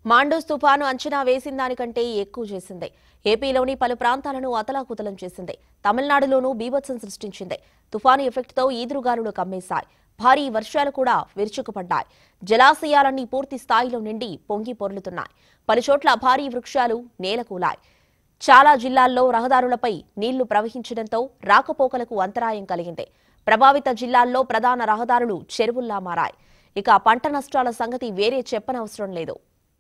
మాండూస్ తుఫాను అంచనా వేసిన దానికంటే ఎక్కువ చేసింది ఏపీలోని పలు ప్రాంతాలను అతలాకుతలం చేసింది తమిళనాడులోనూ బీభత్సం సృష్టించింది తుఫాను ఎఫెక్ట్తో ఈదురుగాలులు కమ్మేశాయి భారీ వర్షాలు కూడా విరుచుకుపడ్డాయి జలాశయాలన్నీ పూర్తి స్థాయిలో నిండి పొంగి పొర్లుతున్నాయి పలుచోట్ల భారీ వృక్షాలు నేలకూలాయి చాలా జిల్లాల్లో రహదారులపై నీళ్లు ప్రవహించడంతో రాకపోకలకు అంతరాయం కలిగింది ప్రభావిత జిల్లాల్లో ప్రధాన రహదారులు చెరువుల్లా మారాయి ఇక పంట నష్టాల సంగతి వేరే చెప్పనవసరం లేదు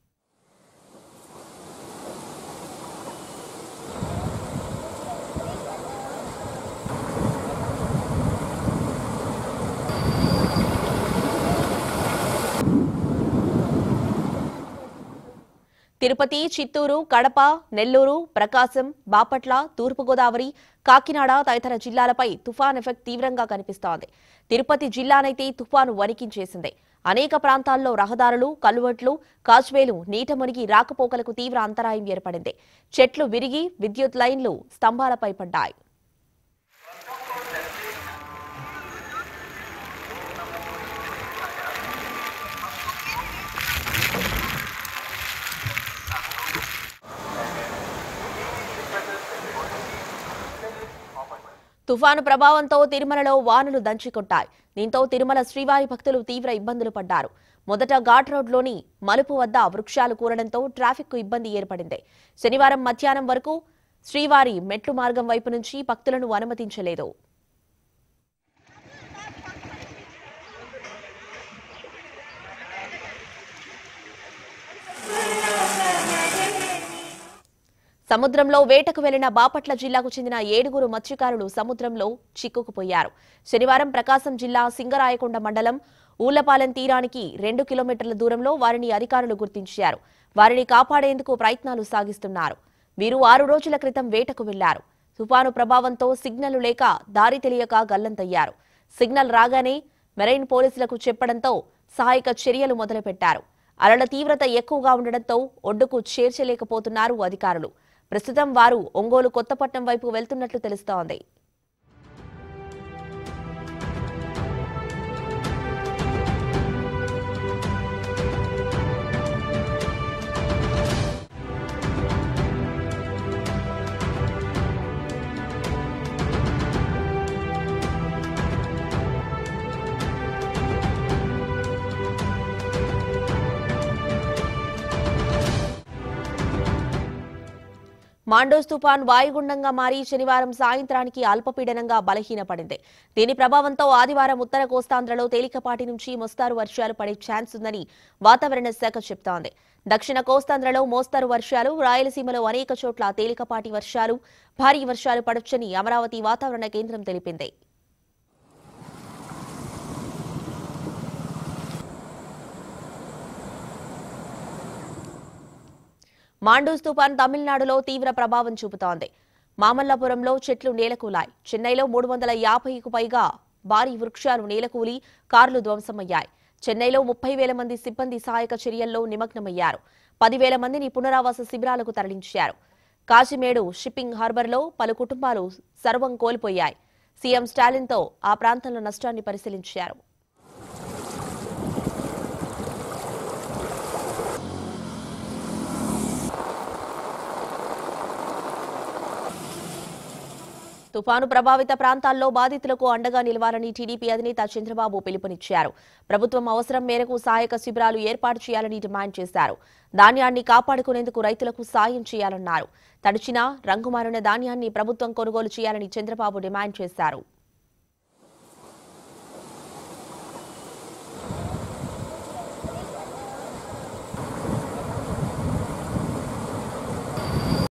తిరుపతి చిత్తూరు కడప నెల్లూరు ప్రకాశం బాపట్ల తూర్పుగోదావరి కాకినాడ తదితర జిల్లాలపై తుఫాన్ ఎఫెక్ట్ తీవ్రంగా కనిపిస్తోంది తిరుపతి జిల్లానైతే తుఫాను వణికించేసింది అనేక ప్రాంతాల్లో రహదారులు కల్వర్ట్లు కాజ్వేలు నీట మునిగి రాకపోకలకు తీవ్ర అంతరాయం ఏర్పడింది చెట్లు విరిగి విద్యుత్ లైన్లు స్తంభాలపై పడ్డాయి తుఫాను ప్రభావంతో తిరుమలలో వానలు దంచికొట్టాయి దీంతో తిరుమల శ్రీవారి భక్తులు తీవ్ర ఇబ్బందులు పడ్డారు మొదట ఘాట్ రోడ్లోని మలుపు వద్ద వృక్షాలు కూరడంతో ట్రాఫిక్ కు ఇబ్బంది ఏర్పడింది శనివారం మధ్యాహ్నం వరకు శ్రీవారి మెట్లు మార్గం వైపు నుంచి భక్తులను అనుమతించలేదు సముద్రంలో వేటకు వెళ్లిన బాపట్ల జిల్లాకు చెందిన ఏడుగురు మత్స్యకారులు సముద్రంలో చిక్కుకుపోయారు శనివారం ప్రకాశం జిల్లా సింగరాయకొండ మండలం ఊళ్లపాలెం తీరానికి రెండు కిలోమీటర్ల దూరంలో వారిని అధికారులు గుర్తించారు వారిని కాపాడేందుకు ప్రయత్నాలు సాగిస్తున్నారు వీరు ఆరు రోజుల క్రితం వేటకు వెళ్లారు తుపాను ప్రభావంతో సిగ్నల్ లేక దారి తెలియక గల్లంతయ్యారు సిగ్నల్ రాగానే మెరైన్ పోలీసులకు చెప్పడంతో సహాయక చర్యలు మొదలుపెట్టారు అలల తీవ్రత ఎక్కువగా ఉండడంతో ఒడ్డుకు చేర్చలేకపోతున్నారు అధికారులు ప్రస్తుతం వారు ఒంగోలు కొత్తపట్నం వైపు వెళ్తున్నట్లు తెలుస్తోంది మాండోస్ తుఫాన్ వాయుగుండంగా మారి శనివారం సాయంత్రానికి అల్పపీడనంగా బలహీనపడింది దీని ప్రభావంతో ఆదివారం ఉత్తర కోస్తాంధ్రలో తేలికపాటి నుంచి మోస్తారు వర్షాలు పడే ఛాన్స్ ఉందని వాతావరణ శాఖ చెబుతోంది దక్షిణ కోస్తాంధ్రలో మోస్తరు వర్షాలు రాయలసీమలో అనేక చోట్ల తేలికపాటి వర్షాలు భారీ వర్షాలు పడొచ్చని అమరావతి వాతావరణ కేంద్రం తెలిపింది మాండూస్ తుఫాన్ తమిళనాడులో తీవ్ర ప్రభావం చూపుతోంది మామల్లపురంలో చెట్లు నేలకూలాయి చెన్నైలో మూడు వందల యాభైకు పైగా భారీ వృక్షాలు నేలకూలి కార్లు ధ్వంసమయ్యాయి చెన్నైలో ముప్పై వేల మంది సిబ్బంది సహాయక చర్యల్లో నిమగ్నమయ్యారు పదివేల మందిని పునరావాస శిబిరాలకు తరలించారు కాచిమేడు షిప్పింగ్ హార్బర్లో పలు కుటుంబాలు సర్వం కోల్పోయాయి సీఎం స్టాలిన్తో ఆ ప్రాంతంలో నష్టాన్ని పరిశీలించారు తుఫాను ప్రభావిత ప్రాంతాల్లో బాధితులకు అండగా నిలవాలని టీడీపీ అధినేత చంద్రబాబు పిలుపునిచ్చారు ప్రభుత్వం అవసరం మేరకు సహాయక శిబిరాలు ఏర్పాటు చేయాలని డిమాండ్ చేశారు ధాన్యాన్ని కాపాడుకునేందుకు రైతులకు సాయం చేయాలన్నారు తడిచిన రంగుమారిన ధాన్యాన్ని ప్రభుత్వం కొనుగోలు చేయాలని చంద్రబాబు డిమాండ్ చేశారు